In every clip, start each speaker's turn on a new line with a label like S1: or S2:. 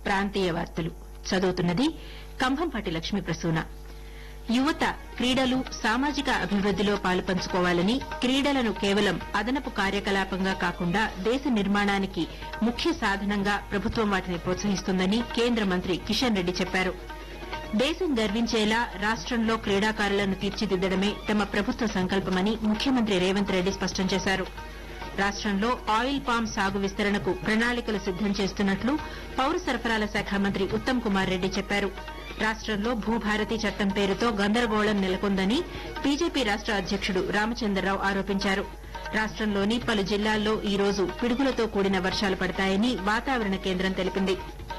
S1: ప్రాంతీయ వార్తలు చదువుతున్నది కంభంపాటి లక్ష్మీ ప్రసూన యువత క్రీడలు సామాజిక అభివృద్దిలో పాలుపంచుకోవాలని క్రీడలను కేవలం అదనపు కార్యకలాపంగా కాకుండా దేశ నిర్మాణానికి ముఖ్య సాధనంగా ప్రభుత్వం వాటిని ప్రోత్సహిస్తుందని కేంద్ర మంత్రి కిషన్ రెడ్డి చెప్పారు దేశం గర్వించేలా రాష్టంలో క్రీడాకారులను తీర్చిదిద్దడమే తమ ప్రభుత్వ సంకల్పమని ముఖ్యమంత్రి రేవంత్ రెడ్డి స్పష్టం చేశారు రాష్టంలో ఆయిల్ పామ్ సాగు విస్తరణకు ప్రణాళికలు సిద్దం చేస్తున్నట్లు పౌర సరఫరాల శాఖ మంత్రి ఉత్తమ్ కుమార్ రెడ్డి చెప్పారు రాష్టంలో భూభారతి చట్టం పేరుతో గందరగోళం నెలకొందని బీజేపీ రాష్ట అధ్యకుడు రామచంద్రరావు ఆరోపించారు రాష్టంలోని పలు జిల్లాల్లో ఈ రోజు పిడుగులతో కూడిన వర్షాలు పడతాయని వాతావరణ కేంద్రం తెలిపింది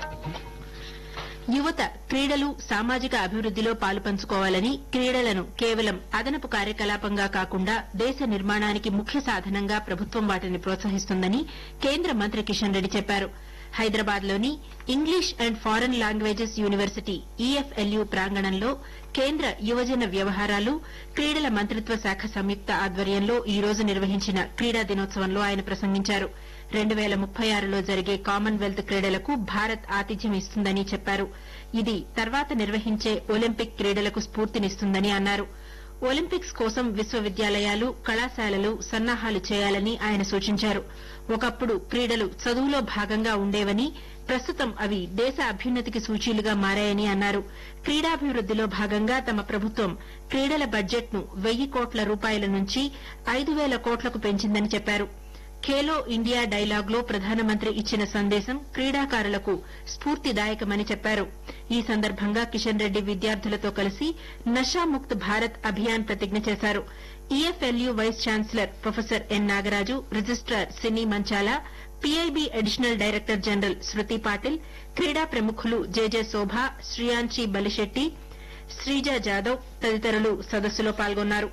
S1: యువత క్రీడలు సామాజిక అభివృద్దిలో పాలుపంచుకోవాలని క్రీడలను కేవలం అదనపు కార్యకలాపంగా కాకుండా దేశ నిర్మాణానికి ముఖ్య సాధనంగా ప్రభుత్వం వాటిని ప్రోత్సహిస్తుందని కేంద్ర మంత్రి కిషన్ రెడ్డి చెప్పారు హైదరాబాద్ లోని English and foreign languages university EFLU ప్రాంగణంలో కేంద్ర యువజన వ్యవహారాలు క్రీడల మంత్రిత్వ శాఖ సంయుక్త ఆధ్వర్యంలో ఈ రోజు నిర్వహించిన క్రీడా దినోత్సవంలో ఆయన ప్రసంగించారు రెండు పేల ముప్పై ఆరులో జరిగే కామన్వెల్త్ క్రీడలకు భారత్ ఆతిథ్యం ఇస్తుందని చెప్పారు ఇది తర్వాత నిర్వహించే ఒలింపిక్ క్రీడలకు స్ఫూర్తినిస్తుందని అన్నారు ఒలింపిక్స్ కోసం విశ్వవిద్యాలయాలు కళాశాలలు సన్నాహాలు చేయాలని ఆయన సూచించారు ఒకప్పుడు క్రీడలు చదువులో భాగంగా ఉండేవని ప్రస్తుతం అవి దేశ అభ్యున్నతికి సూచీలుగా మారాయని అన్నారు క్రీడాభివృద్దిలో భాగంగా తమ ప్రభుత్వం క్రీడల బడ్జెట్ ను వెయ్యి కోట్ల రూపాయల నుంచి ఐదు పేల కోట్లకు పెంచిందని చెప్పారు ఖేలో ఇండియా డైలాగ్ లో ప్రధానమంత్రి ఇచ్చిన సందేశం క్రీడాకారులకు స్ఫూర్తిదాయకమని చెప్పారు ఈ సందర్భంగా కిషన్ రెడ్డి విద్యార్థులతో కలిసి నషాముక్త్ భారత్ అభియాన్ ప్రతిజ్ఞ చేశారు EFLU vice chancellor professor N Nagaraju registrar Cini Manchala PIB additional director general Shruti Patil క్రీడా ప్రముఖులు జేజే శోభ శ్రియాంచి బలిశెట్టి శ్రీజ జాదవ్ తదితరులు సదస్సులో పాల్గొన్నారు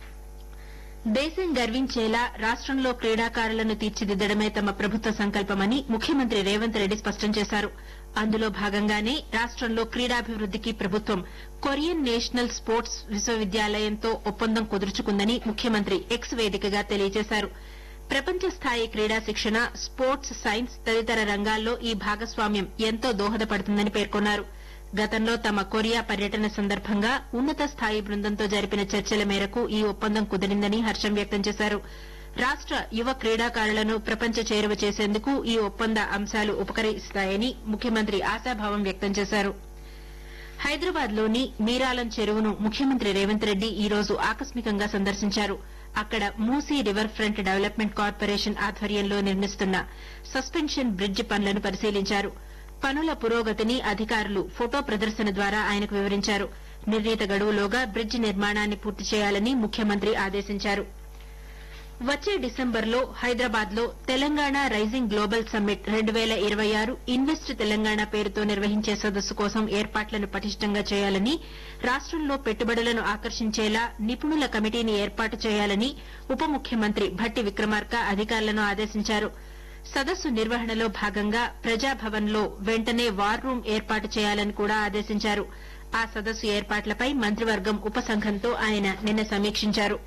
S1: దేశం గర్వించేలా రాష్టంలో క్రీడాకారులను తీర్చిదిద్దడమే తమ ప్రభుత్వ సంకల్పమని ముఖ్యమంత్రి రేవంత్ రెడ్డి స్పష్టం చేశారు అందులో భాగంగానే రాష్టంలో క్రీడాభివృద్దికి ప్రభుత్వం కొరియన్ నేషనల్ స్పోర్ట్స్ విశ్వవిద్యాలయంతో ఒప్పందం కుదుర్చుకుందని ముఖ్యమంత్రి ఎక్స్ వేదికగా తెలియజేశారు ప్రపంచ స్థాయి క్రీడా శిక్షణ స్పోర్ట్స్ సైన్స్ తదితర రంగాల్లో ఈ భాగస్వామ్యం ఎంతో దోహదపడుతుందని పేర్కొన్నారు గతంలో తమ కొరియా పర్యటన సందర్భంగా ఉన్నత స్థాయి బృందంతో జరిపిన చర్చల మేరకు ఈ ఒప్పందం కుదిరిందని హర్షం వ్యక్తం చేశారు రాష్ట యువ క్రీడాకారులను ప్రపంచ చేరువ చేసేందుకు ఈ ఒప్పంద అంశాలు ఉపకరిస్తాయని ముఖ్యమంత్రి ఆశాభావం వ్యక్తం చేశారు హైదరాబాద్ లోని మీరాలం చెరువును ముఖ్యమంత్రి రేవంత్ రెడ్డి ఈ రోజు ఆకస్మికంగా సందర్శించారు అక్కడ Musi river front development corporation ఆధ్వర్యంలో నిర్మిస్తున్న సస్పెన్షన్ బ్రిడ్జ్ పనులను పరిశీలించారు పనుల పురోగతిని అధికారులు ఫోటో ప్రదర్శన ద్వారా ఆయనకు వివరించారు నిర్ణీత గడువులోగా బ్రిడ్జ్ నిర్మాణాన్ని పూర్తి చేయాలని ముఖ్యమంత్రి ఆదేశించారు వచ్చే డిసెంబర్లో హైదరాబాద్ లో తెలంగాణ రైజింగ్ గ్లోబల్ సమ్మిట్ రెండు పేల ఇరవై ఆరు ఇన్వెస్ట్ తెలంగాణ పేరుతో నిర్వహించే సదస్సు కోసం ఏర్పాట్లను పటిష్టంగా చేయాలని రాష్టంలో పెట్టుబడులను ఆకర్షించేలా నిపుణుల కమిటీని ఏర్పాటు చేయాలని ఉప ముఖ్యమంత్రి భట్టి విక్రమార్క అధికారులను ఆదేశించారు సదస్సు నిర్వహణలో భాగంగా ప్రజాభవన్ లో వెంటనే వార్ రూమ్ ఏర్పాటు చేయాలని కూడా ఆదేశించారు ఆ సదస్సు ఏర్పాట్లపై మంత్రివర్గం ఉపసంఘంతో ఆయన నిన్న సమీక్షించారు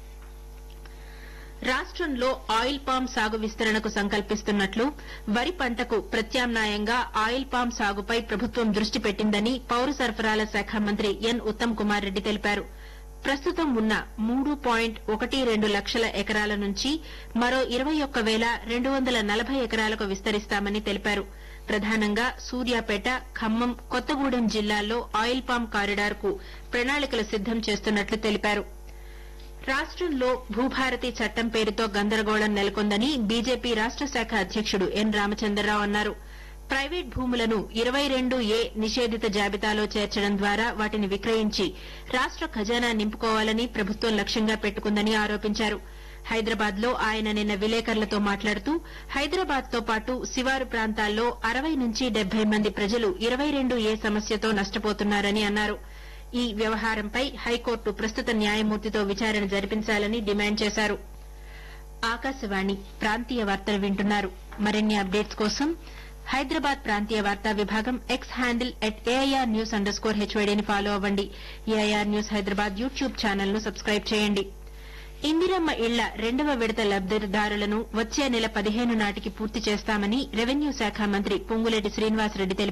S1: రాష్టంలో ఆయిల్ పామ్ సాగు విస్తరణకు సంకల్పిస్తున్నట్లు వరి పంటకు ప్రత్యామ్నాయంగా ఆయిల్ పామ్ సాగుపై ప్రభుత్వం దృష్టి పెట్టిందని పౌర సరఫరాల శాఖ మంత్రి ఎన్ ఉత్తమ్ కుమార్ రెడ్డి తెలిపారు ప్రస్తుతం ఉన్న మూడు పాయింట్ ఒకటి రెండు లక్షల ఎకరాల నుంచి మరో ఇరవై ఒక్క వేల రెండు వందల నలభై ఎకరాలకు విస్తరిస్తామని తెలిపారు ప్రధానంగా సూర్యాపేట ఖమ్మం కొత్తగూడెం జిల్లాల్లో ఆయిల్ పామ్ కారిడార్ కు ప్రణాళికలు సిద్దం చేస్తున్నట్లు తెలిపారు రాష్టంలో భూభారతి చట్టం పేరుతో గందరగోళం నెలకొందని బీజేపీ రాష్ట శాఖ అధ్యకుడు ఎన్ రామచంద్రరావు అన్నారు ప్రైవేట్ భూములను ఇరవై రెండు ఏ నిషేధిత జాబితాలో చేర్చడం ద్వారా వాటిని విక్రయించి రాష్ట ఖజానా నింపుకోవాలని ప్రభుత్వం లక్ష్యంగా పెట్టుకుందని ఆరోపించారు హైదరాబాద్ లో ఆయన నిన్న విలేకరులతో మాట్లాడుతూ హైదరాబాద్ తో పాటు శివారు ప్రాంతాల్లో అరవై నుంచి డెబ్బై మంది ప్రజలు ఇరవై రెండు ఏ సమస్యతో నష్టపోతున్నారని అన్నారు ఈ వ్యవహారంపై హైకోర్టు ప్రస్తుత న్యాయమూర్తితో విచారణ జరిపించాలని డిమాండ్ చేశారు ఆకాశవాణి ప్రాంతీయ వార్తలు వింటున్నారు మరిన్ని అప్డేట్స్ కోసం హైదరాబాద్ ప్రాంతీయ వార్తా విభాగం X handle at AIR news under score హెచ్వైడీని ఫాలో అవ్వండి AIR news Hyderabad YouTube channel ను సబ్స్క్రైబ్ చేయండి ఇందిరమ్మ ఇళ్ల రెండవ విడత లబ్దిదారులను వచ్చే నెల పదిహేను నాటికి పూర్తి చేస్తామని రెవెన్యూ శాఖ మంత్రి పొంగులేటి శ్రీనివాసరెడ్డి తెలిపారు